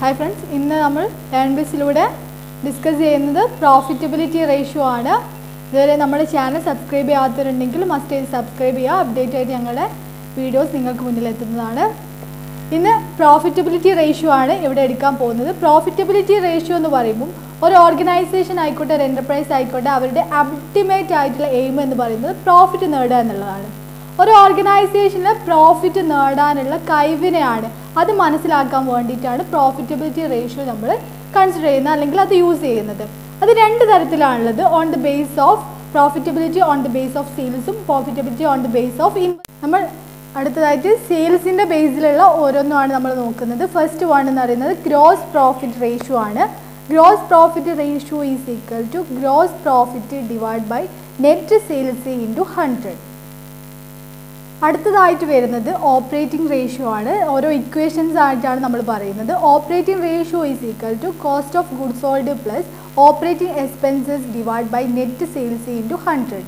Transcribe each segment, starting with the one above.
hi friends ഇന്ന് നമ്മൾ learn ബിസിലൂടെ ഡിസ്കസ് ചെയ്യുന്നത് പ്രോഫിറ്റബിലിറ്റി റേഷ്യോ ആണ് ഇതുവരെ നമ്മുടെ ചാനൽ സബ്സ്ക്രൈബ് ചെയ്യാത്തവരുണ്ടെങ്കിൽ മസ്റ്റ് ചെയ്ത് സബ്സ്ക്രൈബ് ചെയ്യുക അപ്ഡേറ്റ് ആയിട്ട് ഞങ്ങളുടെ വീഡിയോസ് നിങ്ങൾക്ക് മുന്നിൽ എത്തുന്നതാണ് ഇന്ന് പ്രോഫിറ്റബിലിറ്റി റേഷ്യോ ആണ് ഇവിടെ എടുക്കാൻ പോകുന്നത് പ്രോഫിറ്റബിലിറ്റി റേഷ്യോ എന്ന് പറയുമ്പോൾ ഒരു ഓർഗനൈസേഷൻ ആയിക്കോട്ടെ ഒരു എൻ്റർപ്രൈസ് ആയിക്കോട്ടെ അവരുടെ അൾട്ടിമേറ്റ് ആയിട്ടുള്ള എയിം എന്ന് പറയുന്നത് പ്രോഫിറ്റ് നേടുക എന്നുള്ളതാണ് ഒരു ഓർഗനൈസേഷന് പ്രോഫിറ്റ് നേടാനുള്ള കഴിവിനെയാണ് അത് മനസ്സിലാക്കാൻ വേണ്ടിയിട്ടാണ് പ്രോഫിറ്റബിലിറ്റി റേഷ്യോ നമ്മൾ കൺസിഡർ ചെയ്യുന്നത് അല്ലെങ്കിൽ അത് യൂസ് ചെയ്യുന്നത് അത് രണ്ട് തരത്തിലാണുള്ളത് on the base of profitability on the base of സെയിൽസും profitability on the base of in നമ്മൾ അടുത്തതായിട്ട് സെയിൽസിൻ്റെ ബേസിലുള്ള ഓരോന്നുമാണ് നമ്മൾ നോക്കുന്നത് ഫസ്റ്റ് വൺ എന്ന് പറയുന്നത് ഗ്രോസ് പ്രോഫിറ്റ് റേഷ്യോ ആണ് gross profit ratio is equal to gross profit divide by net sales into hundred അടുത്തതായിട്ട് വരുന്നത് ഓപ്പറേറ്റിംഗ് റേഷ്യോ ആണ് ഓരോ ഇക്വേഷൻസ് ആയിട്ടാണ് നമ്മൾ പറയുന്നത് operating ratio is equal to cost of good sold plus operating expenses divide by net sales into hundred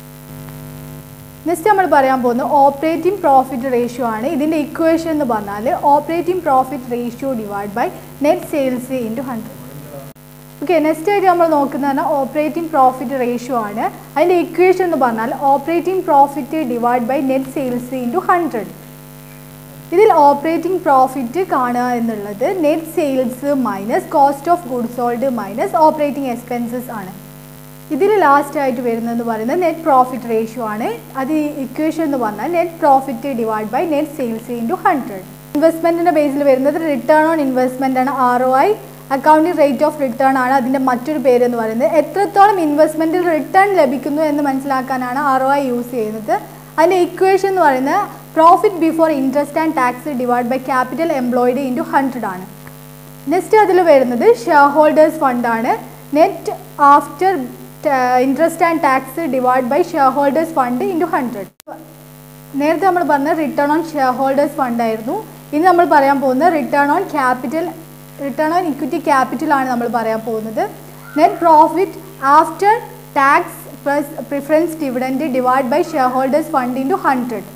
next നമ്മൾ പറയാൻ പോകുന്നത് ഓപ്പറേറ്റിംഗ് പ്രോഫിറ്റ് റേഷ്യോ ആണ് ഇതിൻ്റെ ഇക്വേഷൻ എന്ന് പറഞ്ഞാൽ operating profit ratio divide by net sales into hundred okay next ആയിട്ട് നമ്മൾ നോക്കുന്നത് ഓപ്പറേറ്റിംഗ് പ്രോഫിറ്റ് റേഷ്യോ ആണ് അതിൻ്റെ ഇക്വേഷൻ എന്ന് പറഞ്ഞാൽ operating profit divide by net sales into hundred ഇതിൽ ഓപ്പറേറ്റിംഗ് പ്രോഫിറ്റ് കാണുക എന്നുള്ളത് net sales minus cost of good sold minus operating expenses ആണ് ഇതിൽ ലാസ്റ്റ് ആയിട്ട് വരുന്നതെന്ന് പറയുന്നത് നെറ്റ് പ്രോഫിറ്റ് റേഷ്യോ ആണ് അത് ഇക്വേഷൻ എന്ന് പറഞ്ഞാൽ net profit divide by net sales into hundred ഇൻവെസ്റ്റ്മെൻറ്റിൻ്റെ ബേസിൽ വരുന്നത് റിട്ടേൺ ഓൺ ഇൻവെസ്റ്റ്മെൻ്റ് ആണ് R O I accounting rate of return ആണ് അതിൻ്റെ മറ്റൊരു പേര് എന്ന് പറയുന്നത് എത്രത്തോളം ഇൻവെസ്റ്റ്മെൻറ്റിൽ റിട്ടേൺ ലഭിക്കുന്നു എന്ന് മനസ്സിലാക്കാനാണ് ആർ ഒ ഐ യൂസ് ചെയ്യുന്നത് അതിൻ്റെ ഇക്വേഷൻ എന്ന് പറയുന്നത് profit before interest and tax divide by capital employed into hundred ആണ് നെക്സ്റ്റ് അതിൽ വരുന്നത് ഷെയർ ഹോൾഡേഴ്സ് ഫണ്ടാണ് net after interest and tax divide by share holders fund into hundred നേരത്തെ നമ്മൾ പറഞ്ഞത് return on share holders fund ആയിരുന്നു ഇനി നമ്മൾ പറയാൻ പോകുന്നത് return on capital return on equity capital ആണ് നമ്മൾ പറയാൻ പോകുന്നത് net profit after tax plus preference dividend divide by share holders fund into hundred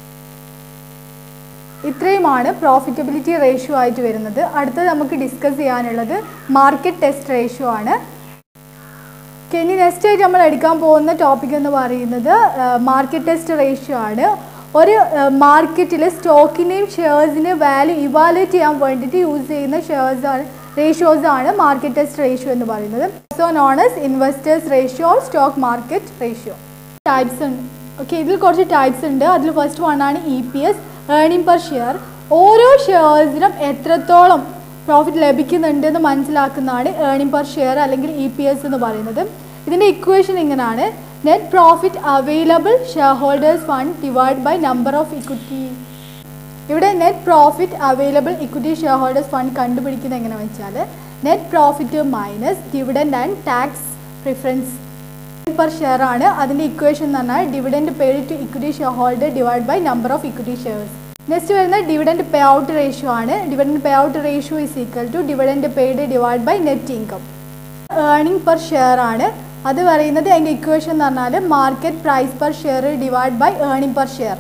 ഇത്രയുമാണ് പ്രോഫിറ്റബിലിറ്റി റേഷ്യോ ആയിട്ട് വരുന്നത് അടുത്തത് നമുക്ക് ഡിസ്കസ് ചെയ്യാനുള്ളത് മാർക്കറ്റ് ടെസ്റ്റ് റേഷ്യോ ആണ് ഓക്കെ ഇനി നെക്സ്റ്റ് ആയിട്ട് നമ്മൾ എടുക്കാൻ പോകുന്ന ടോപ്പിക് എന്ന് പറയുന്നത് മാർക്കറ്റ് ടെസ്റ്റ് റേഷ്യോ ആണ് ഒരു മാർക്കറ്റിൽ സ്റ്റോക്കിൻ്റെയും ഷെയർസിൻ്റെയും വാല്യൂ ഇവാലുവേറ്റ് ചെയ്യാൻ വേണ്ടിയിട്ട് യൂസ് ചെയ്യുന്ന ഷെയർസ് ആണ് റേഷ്യോസ് ആണ് മാർക്കറ്റ് ടെസ്റ്റ് റേഷ്യോ എന്ന് പറയുന്നത് so non S investors ratio stock market ratio types ഉണ്ട് ഓക്കെ ഇതിൽ കുറച്ച് ടൈപ്സ് ഉണ്ട് അതിൽ ഫസ്റ്റ് വൺ ആണ് E P S earning per share ഓരോ ഷെയർസിനും എത്രത്തോളം പ്രോഫിറ്റ് ലഭിക്കുന്നുണ്ടെന്ന് മനസ്സിലാക്കുന്നതാണ് ഏർണിംഗ് പെർ ഷെയർ അല്ലെങ്കിൽ ഇ പി എസ് എന്ന് പറയുന്നത് ഇതിൻ്റെ ഇക്വേഷൻ ഇങ്ങനെയാണ് net profit available share holders fund divide by number of equity ഇവിടെ net profit available equity share holders fund കണ്ടുപിടിക്കുന്നത് എങ്ങനെയാണെന്ന് വെച്ചാൽ net profit minus dividend and tax preference per share ആണ് അതിൻ്റെ ഇക്വേഷൻ എന്ന് പറഞ്ഞാൽ dividend paid to equity share holder divide by number of equity shares next വരുന്നത് dividend pay out ratio ആണ് dividend pay out ratio is equal to dividend paid divide by net income earning per share ആണ് അത് പറയുന്നത് അതിൻ്റെ equation എന്ന് പറഞ്ഞാൽ market price per share divide by earning per share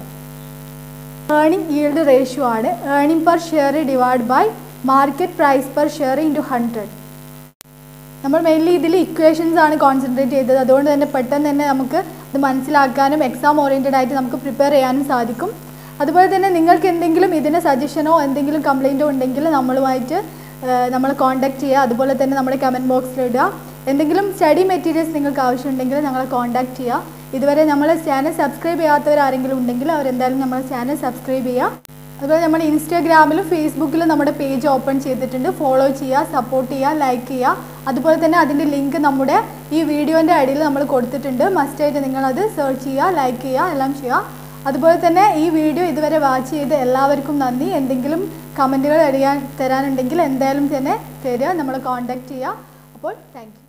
earning yield ratio ആണ് earning per share divide by market price per share into hundred നമ്മൾ mainly ഇതിൽ equations ആണ് കോൺസെൻട്രേറ്റ് ചെയ്തത് അതുകൊണ്ട് തന്നെ പെട്ടെന്ന് തന്നെ നമുക്ക് ഇത് മനസ്സിലാക്കാനും എക്സാം ഓറിയൻറ്റഡ് ആയിട്ട് നമുക്ക് പ്രിപ്പയർ ചെയ്യാനും സാധിക്കും അതുപോലെ തന്നെ നിങ്ങൾക്ക് എന്തെങ്കിലും ഇതിന് സജഷനോ എന്തെങ്കിലും കംപ്ലൈൻറ്റോ ഉണ്ടെങ്കിൽ നമ്മളുമായിട്ട് നമ്മൾ കോൺടാക്ട് ചെയ്യുക അതുപോലെ തന്നെ നമ്മുടെ കമൻറ്റ് ബോക്സിൽ ഇടുക എന്തെങ്കിലും സ്റ്റഡി മെറ്റീരിയൽസ് നിങ്ങൾക്ക് ആവശ്യമുണ്ടെങ്കിൽ ഞങ്ങളെ കോൺടാക്ട് ചെയ്യുക ഇതുവരെ നമ്മളെ ചാനൽ സബ്സ്ക്രൈബ് ചെയ്യാത്തവർ ആരെങ്കിലും ഉണ്ടെങ്കിൽ അവരെന്തായാലും നമ്മളെ ചാനൽ സബ്സ്ക്രൈബ് ചെയ്യുക അതുപോലെ നമ്മുടെ ഇൻസ്റ്റാഗ്രാമിലും ഫേസ്ബുക്കിലും നമ്മുടെ പേജ് ഓപ്പൺ ചെയ്തിട്ടുണ്ട് ഫോളോ ചെയ്യുക സപ്പോർട്ട് ചെയ്യുക ലൈക്ക് ചെയ്യുക അതുപോലെ തന്നെ അതിൻ്റെ ലിങ്ക് നമ്മുടെ ഈ വീഡിയോൻ്റെ അടിയിൽ നമ്മൾ കൊടുത്തിട്ടുണ്ട് മസ്റ്റായിട്ട് നിങ്ങളത് സെർച്ച് ചെയ്യുക ലൈക്ക് ചെയ്യുക എല്ലാം ചെയ്യുക അതുപോലെ തന്നെ ഈ വീഡിയോ ഇതുവരെ വാച്ച് ചെയ്ത് എല്ലാവർക്കും നന്ദി എന്തെങ്കിലും കമൻറ്റുകൾ അറിയാൻ തരാനുണ്ടെങ്കിൽ എന്തായാലും തന്നെ തരിക നമ്മളെ കോൺടാക്റ്റ് ചെയ്യുക അപ്പോൾ താങ്ക്